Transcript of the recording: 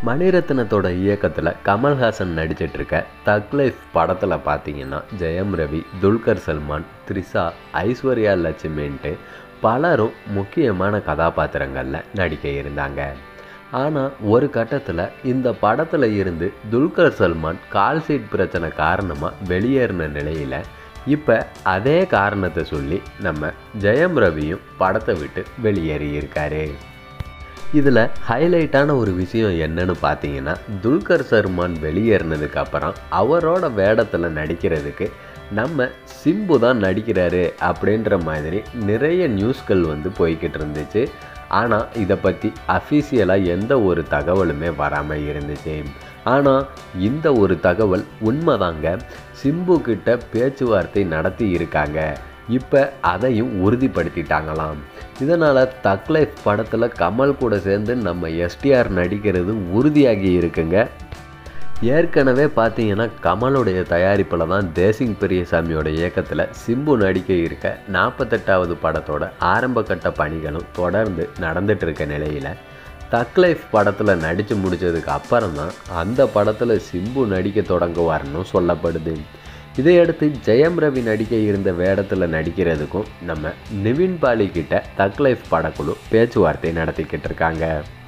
மணிரத்னத்தோட இயக்கத்தில் கமல்ஹாசன் நடிச்சிட்டு இருக்க தக் லைஃப் படத்தில் பார்த்தீங்கன்னா ஜெயம் ரவி துல்கர் சல்மான் த்ரிஷா ஐஸ்வர்யா லட்சுமின்ட்டு பலரும் முக்கியமான கதாபாத்திரங்களில் நடிக்க இருந்தாங்க ஆனால் ஒரு கட்டத்தில் இந்த படத்தில் இருந்து துல்கர் சல்மான் கால் சீட் பிரச்சனை காரணமாக வெளியேறின நிலையில் இப்போ அதே காரணத்தை சொல்லி நம்ம ஜெயம் ரவியும் படத்தை விட்டு வெளியேறி இருக்காரு இதில் ஹைலைட்டான ஒரு விஷயம் என்னன்னு பார்த்தீங்கன்னா துல்கர் சல்மான் வெளியேறினதுக்கு அப்புறம் அவரோட வேடத்தில் நடிக்கிறதுக்கு நம்ம சிம்பு தான் நடிக்கிறாரு அப்படின்ற மாதிரி நிறைய நியூஸ்கள் வந்து போய்கிட்டு இருந்துச்சு ஆனால் இதை பற்றி அஃபீஷியலாக எந்த ஒரு தகவலுமே வராமல் இருந்துச்சு ஆனால் இந்த ஒரு தகவல் உண்மைதாங்க சிம்பு கிட்ட பேச்சுவார்த்தை நடத்தி இருக்காங்க இப்போ அதையும் உறுதிப்படுத்திட்டாங்களாம் இதனால் தக் லைஃப் படத்தில் கமல் கூட சேர்ந்து நம்ம எஸ்டிஆர் நடிக்கிறது உறுதியாகி இருக்குங்க ஏற்கனவே பார்த்தீங்கன்னா கமலுடைய தயாரிப்பில் தான் தேசிங் பெரியசாமியோட இயக்கத்தில் சிம்பு நடிக்க இருக்க நாற்பத்தெட்டாவது படத்தோட ஆரம்ப கட்ட பணிகளும் தொடர்ந்து நடந்துட்டு இருக்க நிலையில் தக் லைஃப் படத்தில் நடித்து முடித்ததுக்கு அப்புறம் தான் அந்த படத்தில் சிம்பு நடிக்க தொடங்குவார்னு சொல்லப்படுது இதையடுத்து ஜெயம் ரவி நடிக்க இருந்த வேடத்தில் நடிக்கிறதுக்கும் நம்ம நிவின் பாலி கிட்ட தக் லைஃப் படக்குழு பேச்சுவார்த்தை நடத்திக்கிட்டு இருக்காங்க